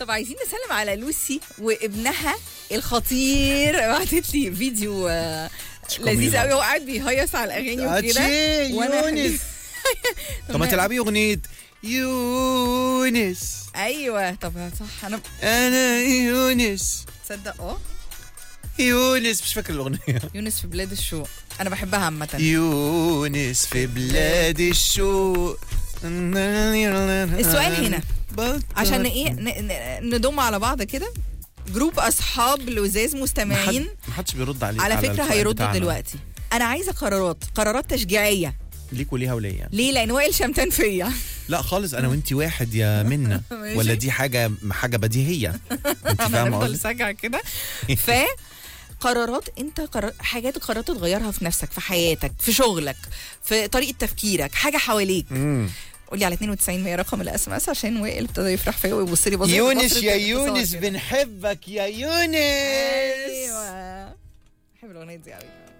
طب عايزين نسلم على لوسي وابنها الخطير بعتت لي فيديو آه، لذيذ قوي هو قاعد بيهيص على الاغاني وكده أتشي، وأنا يونس طب ما تلعبي اغنيه يونس ايوه طب صح انا انا يونس تصدق اه يونس مش فاكر الاغنيه يونس في بلاد الشوق انا بحبها عامه يونس في بلاد الشوق السؤال هنا عشان ايه ن- ن- نضم على بعض كده جروب اصحاب لزاز مستمعين ما حدش بيرد عليه على فكره السؤال هيردوا بتاعنا. دلوقتي انا عايزه قرارات قرارات تشجيعيه ليك وليها وليا ليه لان وائل شمتان فيا لا خالص انا وانتي واحد يا منا ماشي. ولا دي حاجه حاجه بديهيه انت فاهمه هنفضل قصدي ساجع كده ف قرارات انت قرار حاجات قررت تغيرها في نفسك في حياتك في شغلك في طريقه تفكيرك حاجه حواليك مم. قولي على 92 100 رقم الاس ام اس عشان وائل ابتدى يفرح فيا ويبص لي بصه يونس بصة يا اتصال يونس كده. بنحبك يا يونس ايوه بحب الاغنيه دي قوي